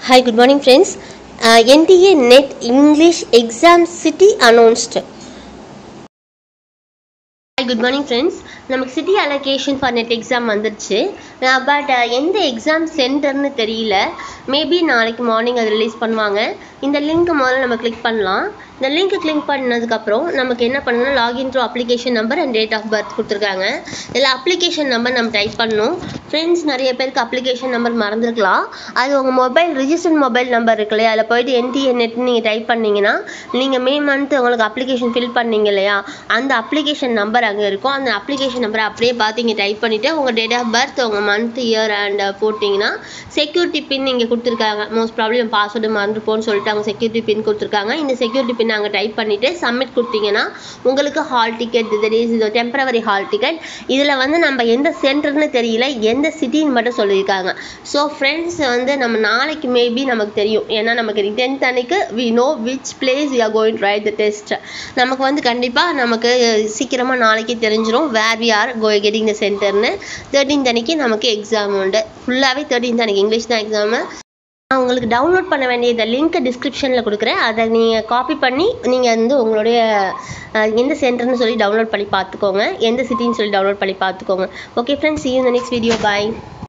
Hi, good morning, friends. Uh, NTA NET English Exam City announced. Hi, good morning, friends. நமக்கு city allocation for NET exam வந்துருச்சு but எந்த exam சென்டர்னு தெரியல maybe நாளைக்கு morning அது release பண்ணுவாங்க இந்த லிங்க் முதல்ல நம்ம கிளிக் பண்ணலாம் இந்த லிங்க் கிளிக் பண்ணதுக்கப்புறம் நமக்கு என்ன பண்ணணும்னா login through application number and date of birth கொடுத்துருக்காங்க இதில் அப்ளிகேஷன் நம்பர் நம்ம டைப் பண்ணணும் ஃப்ரெண்ட்ஸ் நிறைய பேருக்கு அப்ளிகேஷன் நம்பர் மறந்துருக்கலாம் அது உங்கள் மொபைல் ரிஜிஸ்டர்ட் மொபைல் நம்பர் இருக்கு இல்லையா அதில் போயிட்டு என்டிஎன் நெட்னு நீங்கள் டைப் பண்ணீங்கன்னா நீங்கள் மே மந்த் உங்களுக்கு அப்ளிகேஷன் ஃபில் பண்ணீங்க இல்லையா அந்த அப்ளிகேஷன் நம்பர் அங்கே இருக்கும் அந்த அப்ளிகேஷன் நம்பரை அப்படியே பார்த்து இங்கே டைப் பண்ணிவிட்டு உங்கள் டேட் ஆஃப் பர்த் உங்கள் மந்த் இயர் அண்ட் போட்டிங்கன்னா செக்யூரிட்டி பின் இங்கே கொடுத்துருக்காங்க மோஸ்ட் ப்ராப்ளம் பாஸ்வேர்டு மறந்துப்போன்னு சொல்லிட்டு அவங்க செக்யூரிட்டி பின் கொடுத்துருக்காங்க இந்த செக்யூரிட்டி பின் அங்கே டைப் பண்ணிவிட்டு சப்மிட் கொடுத்தீங்கன்னா உங்களுக்கு ஹால் டிக்கெட் இது இது டெம்பரவரி ஹால் டிக்கெட் இதில் வந்து நம்ம எந்த சென்டர்னு தெரியல எந்த சிட்டின்னு மட்டும் சொல்லியிருக்காங்க ஸோ ஃப்ரெண்ட்ஸ் வந்து நம்ம நாளைக்கு மேபி நமக்கு தெரியும் ஏன்னா நமக்கு டென்த் அன்னைக்கு we know which place we are going write the test நமக்கு வந்து கண்டிப்பாக நமக்கு சீக்கிரமாக நாளைக்கு தெரிஞ்சிடும் where we are go getting the சென்டர்னு தேர்ட்டீன்த் அன்னைக்கு நமக்கு எக்ஸாம் உண்டு ஃபுல்லாகவே தேர்ட்டீன்த் அன்னைக்கு இங்கிலீஷ் தான் எக்ஸாமு நான் உங்களுக்கு டவுன்லோட் பண்ண வேண்டிய இந்த லிங்க்கை டிஸ்கிரிப்ஷனில் கொடுக்குறேன் அதை நீங்கள் காப்பி பண்ணி நீங்கள் வந்து உங்களுடைய அஹ், எந்த சென்டர்னு சொல்லி டவுன்லோட் பண்ணி பார்த்துக்கோங்க எந்த சிட்டின்னு சொல்லி டவுன்லோட் பண்ணி பார்த்துக்கோங்க okay friends see you in the next video bye